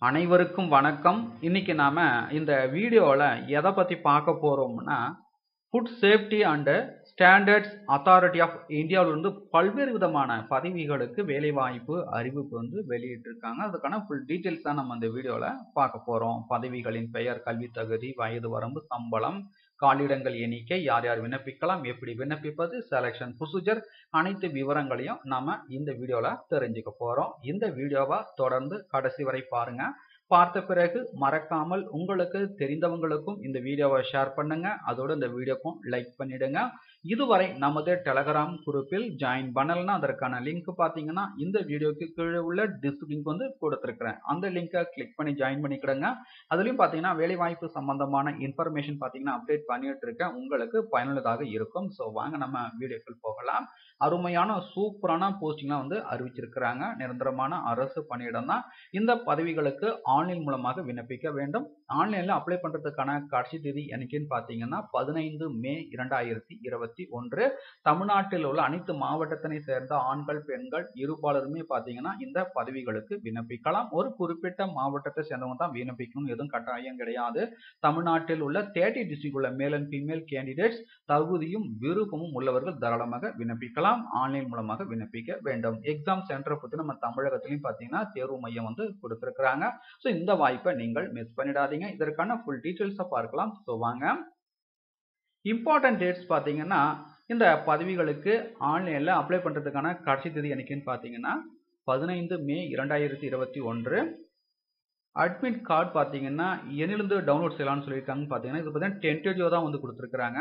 அனைவருக்கும் வணக்கம் இன்னைக்கு நாம இந்த வீடியோவில் எதை பற்றி பார்க்க போகிறோம்னா food safety and standards authority of இந்தியாவிலிருந்து பல்வேறு விதமான பதவிகளுக்கு வேலைவாய்ப்பு அறிவிப்பு வந்து வெளியிட்டிருக்காங்க அதுக்கான ஃபுல் டீட்டெயில்ஸ் தான் நம்ம இந்த வீடியோவில் பார்க்க போகிறோம் பதவிகளின் பெயர் கல்வி தகுதி வயது வரம்பு சம்பளம் காலிடங்கள் எண்ணிக்கை யார் யார் விண்ணப்பிக்கலாம் எப்படி விண்ணப்பிப்பது செலெக்ஷன் ப்ரொசீஜர் அனைத்து விவரங்களையும் நாம இந்த வீடியோல தெரிஞ்சுக்க போறோம் இந்த வீடியோவை தொடர்ந்து கடைசி வரை பாருங்க பார்த்த பிறகு மறக்காமல் உங்களுக்கு தெரிந்தவங்களுக்கும் இந்த வீடியோவை ஷேர் பண்ணுங்க அதோட இந்த வீடியோக்கும் லைக் பண்ணிடுங்க இதுவரை நமது டெலகிராம் குரூப்பில் ஜாயின் பண்ணலன்னா அதற்கான லிங்க் பார்த்தீங்கன்னா இந்த வீடியோக்கு கீழே உள்ள டிஸ்க் லிங்க் வந்து கொடுத்துருக்குறேன் அந்த லிங்கை கிளிக் பண்ணி ஜாயின் பண்ணிக்கிடுங்க அதுலேயும் பார்த்தீங்கன்னா வேலைவாய்ப்பு சம்பந்தமான இன்ஃபர்மேஷன் பார்த்தீங்கன்னா அப்டேட் பண்ணிட்டு இருக்கேன் உங்களுக்கு பயனுள்ளதாக இருக்கும் ஸோ வாங்க நம்ம வீடியோக்குள் போகலாம் அருமையான சூப்பரான போஸ்டிங்லாம் வந்து அறிவிச்சிருக்கிறாங்க நிரந்தரமான அரசு பணியிடம் தான் இந்த பதவிகளுக்கு ஆன்லைன் மூலமாக விண்ணப்பிக்க வேண்டும் ஆன்லைனில் அப்ளை பண்ணுறதுக்கான கடைசி தேதி என்னைக்குன்னு பார்த்தீங்கன்னா பதினைந்து மே இரண்டாயிரத்தி இருபத்தி ஒன்று தமிழ்நாட்டில் உள்ள அனைத்து மாவட்டத்தினை சேர்ந்த ஆண்கள் பெண்கள் இருபாலருமே பார்த்தீங்கன்னா இந்த பதவிகளுக்கு விண்ணப்பிக்கலாம் ஒரு குறிப்பிட்ட மாவட்டத்தை சேர்ந்தவங்க தான் விண்ணப்பிக்கணும் எதுவும் கட்டாயம் கிடையாது தமிழ்நாட்டில் உள்ள தேர்ட்டி டிஸ்ட்ரிக்ட் உள்ள மேல் அண்ட் ஃபீமேல் கேண்டிடேட்ஸ் தகுதியும் விருப்பமும் உள்ளவர்கள் தாராளமாக விண்ணப்பிக்கலாம் ஆன்லைன் மூலமாக விண்ணப்பிக்க வேண்டும் எக்ஸாம் சென்டரை பற்றி நம்ம தமிழகத்திலையும் பார்த்தீங்கன்னா தேர்வு மையம் வந்து கொடுத்துருக்குறாங்க ஸோ இந்த வாய்ப்பை நீங்கள் மிஸ் பண்ணிடாதீங்க இதற்கான ஃபுல் டீட்டெயில்ஸை பார்க்கலாம் ஸோ வாங்க இம்பார்ட்டன்ட் டேட்ஸ் பார்த்தீங்கன்னா இந்த பதவிகளுக்கு ஆன்லைனில் அப்ளை பண்ணுறதுக்கான கடைசி தேதி என்னைக்குன்னு பார்த்தீங்கன்னா பதினைந்து மே இரண்டாயிரத்தி இருபத்தி ஒன்று அட்மிட் கார்டு பார்த்தீங்கன்னா என்னிலிருந்து டவுன்லோட் செய்யலாம்னு சொல்லியிருக்காங்க பார்த்தீங்கன்னா இது பார்த்தீங்கன்னா டென்டேட்டிவ் தான் வந்து கொடுத்துருக்குறாங்க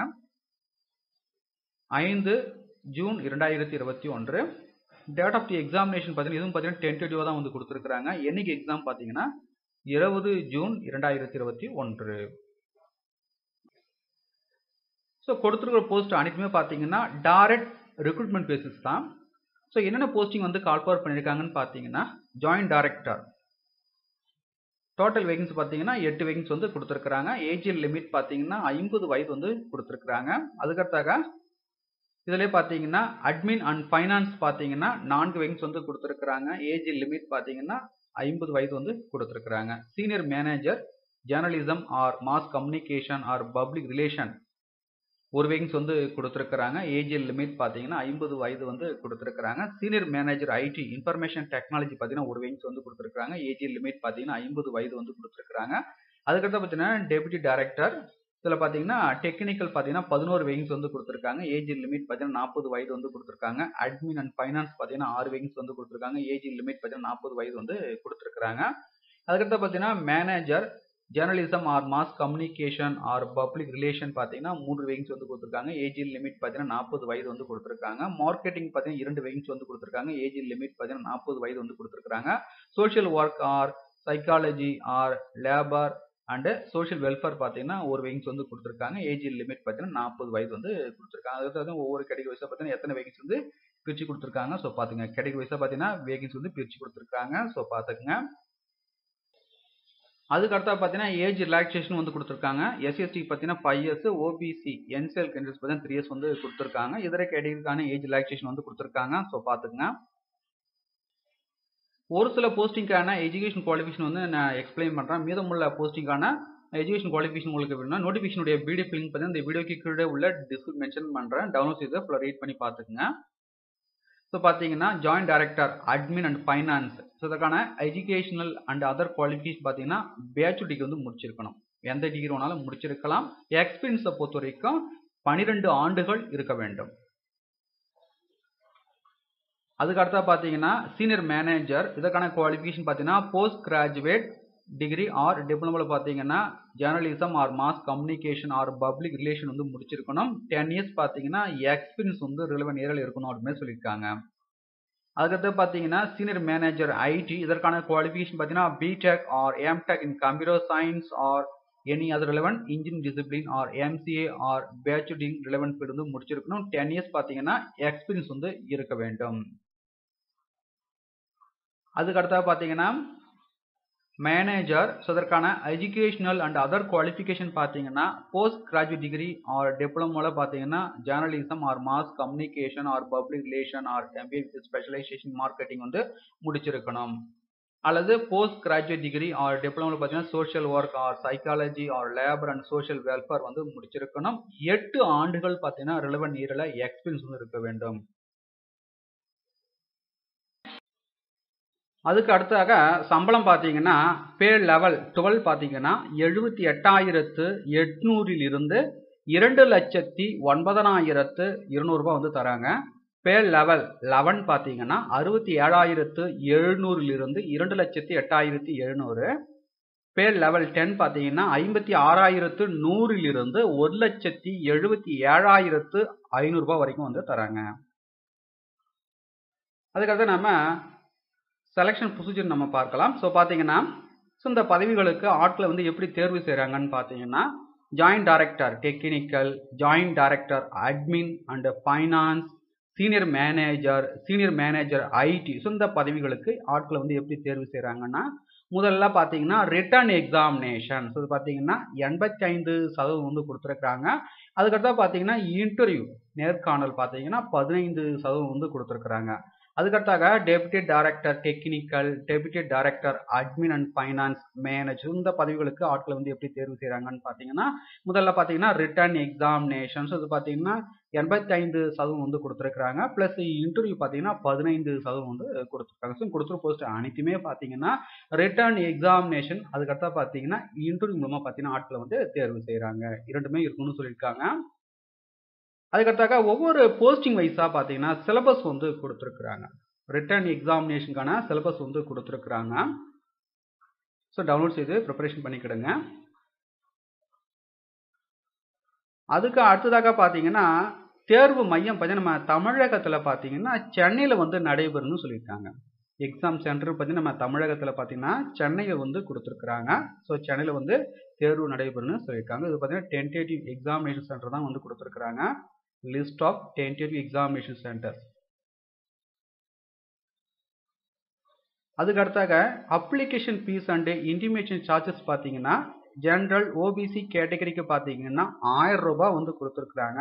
ஐந்து ஜூன் இரண்டாயிரத்தி இருபத்தி ஒன்று டேட் ஆஃப் தி எக்ஸாமினேஷன் பார்த்தீங்கன்னா இதுவும் பார்த்தீங்கன்னா டென்டேட்டிவாக தான் வந்து கொடுத்துருக்குறாங்க என்னைக்கு எக்ஸாம் பார்த்தீங்கன்னா இருபது ஜூன் இரண்டாயிரத்தி இருபத்தி ஒன்று ஸோ கொடுத்துருக்கிற போஸ்ட் அனைத்துமே பார்த்தீங்கன்னா டைரக்ட் ரெக்ரூட்மெண்ட் பேசிஸ் தான் ஸோ என்னென்ன போஸ்டிங் வந்து கால் பவர் பண்ணியிருக்காங்கன்னு பார்த்தீங்கன்னா ஜாயின்ட் டைரக்டர் டோட்டல் வேகன்சி பார்த்தீங்கன்னா எட்டு வேகன்சி வந்து கொடுத்துருக்குறாங்க ஏஜியல் லிமிட் பார்த்தீங்கன்னா ஐம்பது வயது வந்து கொடுத்துருக்குறாங்க அதுக்கடுத்தாக இதிலே பார்த்தீங்கன்னா அட்மின் அண்ட் ஃபைனான்ஸ் பார்த்தீங்கன்னா நான்கு வேகன்ஸ் வந்து கொடுத்துருக்குறாங்க ஏஜ் லிமிட் பார்த்தீங்கன்னா ஐம்பது வயது வந்து கொடுத்துருக்குறாங்க senior manager journalism or mass communication or public relation ஒரு வேகன்ஸ் வந்து கொடுத்துருக்குறாங்க ஏஜியல் லிமிட் பார்த்தீங்கன்னா ஐம்பது வயது வந்து கொடுத்துருக்குறாங்க senior manager IT information technology பார்த்தீங்கன்னா ஒரு வேகன்ஸ் வந்து கொடுத்துருக்குறாங்க ஏஜியல் லிமிட் பார்த்தீங்கன்னா ஐம்பது வயது வந்து கொடுத்துருக்குறாங்க அதுக்கடுத்து பார்த்தீங்கன்னா டெபுட்டி டைரக்டர் இதில் பார்த்தீங்கன்னா டெக்னிக்கல் பார்த்தீங்கன்னா பதினோரு வேகன்ஸ் வந்து கொடுத்துருக்காங்க ஏஜ் லிமிட் பார்த்தீங்கன்னா நாற்பது வயது வந்து கொடுத்துருக்காங்க அட்மின் அண்ட் ஃபைனான்ஸ் பார்த்தீங்கன்னா ஆறு வேகன்ஸ் வந்து கொடுத்துருக்காங்க ஏஜ் லிமிட் பார்த்தீங்கன்னா நாற்பது வயது வந்து கொடுத்துருக்காங்க அதுக்கடுத்து பார்த்தீங்கன்னா manager journalism or mass communication or public relation பார்த்தீங்கன்னா மூன்று வேகன்ஸ் வந்து கொடுத்துருக்காங்க ஏஜ் லிமிட் பார்த்தீங்கன்னா நாற்பது வயது வந்து கொடுத்துருக்காங்க மார்க்கெட்டிங் பார்த்தீங்கன்னா இரண்டு வேகன்ஸ் வந்து கொடுத்துருக்காங்க ஏஜ் லிமிட் பார்த்தீங்கன்னா நாற்பது வயது வந்து கொடுத்துருக்காங்க social work or psychology or labour and social welfare பார்த்தீங்கன்னா ஒரு வேகன்ஸ் வந்து கொடுத்துருக்காங்க ஏஜ் லிமிட் பார்த்தீங்கன்னா நாற்பது வயது வந்து கொடுத்துருக்காங்க அதுக்கு ஒவ்வொரு கேட்டகரி வைஸாக பார்த்தீங்கன்னா எத்தனை வேகன்ஸ் வந்து பிரித்து கொடுத்துருக்காங்க ஸோ பார்த்துங்க கேட்டகரி வைஸாக பார்த்தீங்கன்னா வேகன்ஸ் வந்து பிரித்து கொடுத்துருக்காங்க ஸோ பார்த்துக்குங்க அதுக்கு அடுத்தா பார்த்தீங்கன்னா ஏஜ் ரிலாக்ஸேஷன் வந்து கொடுத்துருக்காங்க எஸ்எஸ்டி பார்த்தீங்கன்னா five years OBC NCL candidates பார்த்தீங்கன்னா த்ரீ இயர்ஸ் வந்து கொடுத்துருக்காங்க இதர கேட்டகரிக்கான ஏஜ் ரிலாக்ஸேஷன் வந்து கொடுத்துருக்காங்க ஸோ பார்த்துக்குங்க ஒரு சில போஸ்டிங்கான எஜுகேஷன் குவாலிஃபிகேஷன் வந்து நான் எக்ஸ்பிளைன் பண்ணுறேன் மீதமுள்ள போஸ்டிங்கான எஜுகேஷன் குவாலிஃபிகேஷன் உங்களுக்கு வேணும்னா நோட்டிஃபிகேஷனுடைய பிடிஎஃப் லிங்க் பார்த்தீங்கன்னா இந்த வீடியோக்கு கீழே உள்ள டிஸ்கிரிப் மென்ஷன் பண்ணுறேன் டவுன்லோட் செய்து ஃபுல்லாக ரீட் பண்ணி பார்த்துக்குங்க ஸோ பார்த்தீங்கன்னா joint director admin and finance so இதற்கான எஜுகேஷனல் அண்ட் அதர் குவாலிஃபிகேஷன் பார்த்தீங்கன்னா பேச்சுலர் டிகிரி வந்து முடிச்சிருக்கணும் எந்த டிகிரி வேணாலும் முடிச்சிருக்கலாம் எக்ஸ்பீரியன்ஸை பொறுத்த வரைக்கும் பனிரெண்டு ஆண்டுகள் இருக்க வேண்டும் அதுக்கு அடுத்தா பார்த்தீங்கன்னா சீனியர் மேனேஜர் இதற்கான குவாலிஃபிகேஷன் பார்த்தீங்கன்னா போஸ்ட் கிராஜுவேட் டிகிரி ஆர் டிப்ளமோவில் பார்த்தீங்கன்னா journalism or mass communication or public relation வந்து முடிச்சிருக்கணும் டென் இயர்ஸ் பார்த்தீங்கன்னா எக்ஸ்பீரியன்ஸ் வந்து ரிலவன் ஏரியாவில் இருக்கணும் அப்படின்னு சொல்லியிருக்காங்க அதுக்கடுத்து பார்த்தீங்கன்னா சீனியர் மேனேஜர் ஐடி இதற்கான குவாலிஃபிகேஷன் பார்த்தீங்கன்னா BTech or MTech in computer science or any other relevant engineering discipline or MCA or bachelor relevant field வந்து முடிச்சிருக்கணும் டென் இயர்ஸ் பார்த்தீங்கன்னா எக்ஸ்பீரியன்ஸ் வந்து இருக்க வேண்டும் அதுக்கு அடுத்தா பார்த்தீங்கன்னா மேனேஜர் ஸோ அதற்கான எஜுகேஷனல் அண்ட் அதர் குவாலிஃபிகேஷன் பார்த்தீங்கன்னா போஸ்ட் கிராஜுவேட் டிகிரி ஆர் டிப்ளமோவில் பார்த்தீங்கன்னா journalism or mass communication or public relation or MBA specialisation marketing வந்து முடிச்சிருக்கணும் அல்லது போஸ்ட் கிராஜுவேட் டிகிரி ஆர் டிப்ளமோவில் பார்த்தீங்கன்னா social work or psychology or labour and social welfare வந்து முடிச்சிருக்கணும் எட்டு ஆண்டுகள் பார்த்தீங்கன்னா ரிலவெண்ட் இயரில் எக்ஸ்பீரியன்ஸ் வந்து இருக்க வேண்டும் அதுக்கு அடுத்தாக சம்பளம் பார்த்தீங்கன்னா பே லெவல் டுவெல் பார்த்தீங்கன்னா எழுபத்தி எட்டாயிரத்து எட்நூறில் இருந்து இரண்டு லட்சத்தி ஒன்பதனாயிரத்து இருநூறுபா வந்து தராங்க பே லெவல் லெவன் பார்த்தீங்கன்னா அறுபத்தி ஏழாயிரத்து எழுநூறிலிருந்து இரண்டு லட்சத்தி எட்டாயிரத்தி எழுநூறு பே லெவல் டென் பார்த்தீங்கன்னா ஐம்பத்தி ஆறாயிரத்து நூறிலிருந்து ஒரு லட்சத்தி எழுபத்தி ஏழாயிரத்து ஐநூறுரூபா வரைக்கும் வந்து தராங்க அதுக்கடுத்து நம்ம செலெக்ஷன் ப்ரொசீஜர் நம்ம பார்க்கலாம் ஸோ பார்த்தீங்கன்னா ஸோ இந்த பதவிகளுக்கு ஆட்களை வந்து எப்படி தேர்வு செய்கிறாங்கன்னு பார்த்தீங்கன்னா joint director technical joint director admin and finance senior manager senior manager IT so இந்த பதவிகளுக்கு ஆட்களை வந்து எப்படி தேர்வு செய்கிறாங்கன்னா முதல்ல பார்த்தீங்கன்னா ரிட்டர்ன் எக்ஸாமினேஷன் ஸோ பார்த்தீங்கன்னா எண்பத்தி ஐந்து சதவீதம் வந்து கொடுத்துருக்குறாங்க அதுக்கடுத்தா பார்த்தீங்கன்னா இன்டர்வியூ நேர்காணல் பார்த்தீங்கன்னா பதினைந்து சதவீதம் வந்து கொடுத்துருக்குறாங்க அதுக்கடுத்தாக deputy director technical deputy director admin and finance manager இந்த பதவிகளுக்கு ஆட்களை வந்து எப்படி தேர்வு செய்கிறாங்கன்னு பார்த்தீங்கன்னா முதல்ல பார்த்தீங்கன்னா ரிட்டர்ன் எக்ஸாமினேஷன்ஸ் இது பார்த்தீங்கன்னா எண்பத்தைந்து சதவீதம் வந்து கொடுத்துருக்குறாங்க ப்ளஸ் இன்டர்வியூ பார்த்தீங்கன்னா பதினைந்து சதவீதம் வந்து கொடுத்துருக்காங்க ஸோ கொடுத்துரு போஸ்ட் அனைத்துமே பார்த்தீங்கன்னா ரிட்டர்ன் எக்ஸாமினேஷன் அதுக்கடுத்தா பார்த்தீங்கன்னா இன்டர்வியூ மூலமாக பார்த்தீங்கன்னா ஆட்களை வந்து தேர்வு செய்கிறாங்க இரண்டுமே இருக்குன்னு சொல்லியிருக்காங்க அதுக்கடுத்தாக ஒவ்வொரு போஸ்டிங் வைஸாக பார்த்தீங்கன்னா சிலபஸ் வந்து கொடுத்துருக்குறாங்க ரிட்டர்ன் எக்ஸாமினேஷனுக்கான சிலபஸ் வந்து கொடுத்துருக்குறாங்க ஸோ டவுன்லோட் செய்து ப்ரிப்பரேஷன் பண்ணிக்கிடுங்க அதுக்கு அடுத்ததாக பார்த்தீங்கன்னா தேர்வு மையம் பார்த்தீங்கன்னா நம்ம தமிழகத்தில் பார்த்தீங்கன்னா சென்னையில் வந்து நடைபெறும்னு சொல்லியிருக்காங்க எக்ஸாம் சென்டர் பார்த்தீங்கன்னா நம்ம தமிழகத்தில் பார்த்தீங்கன்னா சென்னையில் வந்து கொடுத்துருக்குறாங்க ஸோ சென்னையில் வந்து தேர்வு நடைபெறும்னு சொல்லியிருக்காங்க இது பார்த்தீங்கன்னா டென்டேட்டிவ் எக்ஸாமினேஷன் சென்டர் தான் வந்து கொடுத்துருக்குறாங்க list of tentative examination centres அதுக்கு அடுத்தாக application fee and intimation charges பார்த்தீங்கன்னா ஜென்ரல் ஓபிசி கேட்டகரிக்கு பார்த்தீங்கன்னா ஆயிரம் ரூபாய் வந்து கொடுத்துருக்குறாங்க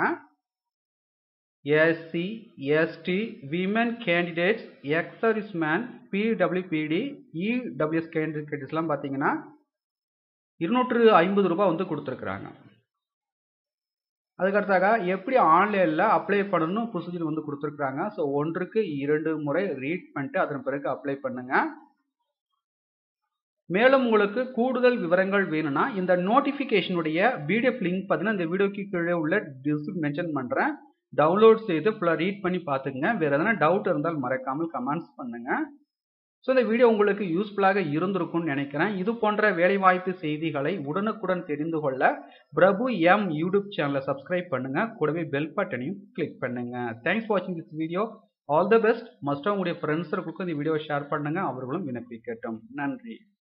SC ST women candidates ex service man PWBD EWS கேண்டிடேட்ஸ்லாம் பார்த்தீங்கன்னா இருநூற்று ஐம்பது ரூபாய் வந்து கொடுத்துருக்குறாங்க அதுக்கடுத்தாக எப்படி ஆன்லைனில் அப்ளை பண்ணணும் ப்ரொசீஜர் வந்து கொடுத்துருக்குறாங்க ஸோ ஒன்றுக்கு இரண்டு முறை ரீட் பண்ணிட்டு அதன் பிறகு அப்ளை பண்ணுங்க மேலும் உங்களுக்கு கூடுதல் விவரங்கள் வேணும்னா இந்த நோட்டிஃபிகேஷனுடைய பிடிஎஃப் லிங்க் பார்த்தீங்கன்னா இந்த வீடியோக்கு கீழே உள்ள டிஸ்கிரிப் மென்ஷன் பண்ணுறேன் டவுன்லோட் செய்து ஃபுல்லாக ரீட் பண்ணி பார்த்துங்க வேறு எதனா டவுட் இருந்தால் மறக்காமல் கமெண்ட்ஸ் பண்ணுங்கள் ஸோ இந்த வீடியோ உங்களுக்கு யூஸ்ஃபுல்லாக இருந்திருக்கும்னு நினைக்கிறேன் இது போன்ற வேலைவாய்ப்பு செய்திகளை உடனுக்குடன் தெரிந்து கொள்ள பிரபு எம் யூடியூப் சேனலை சப்ஸ்கிரைப் பண்ணுங்க கூடவே பெல் பட்டனையும் கிளிக் பண்ணுங்க தேங்க்ஸ் ஃபார் வாட்சிங் this video all the best மஸ்ட்டாக உங்களுடைய ஃப்ரெண்ட்ஸர்களுக்கும் இந்த வீடியோவை ஷேர் பண்ணுங்க அவர்களும் விண்ணப்பிக்கட்டும் நன்றி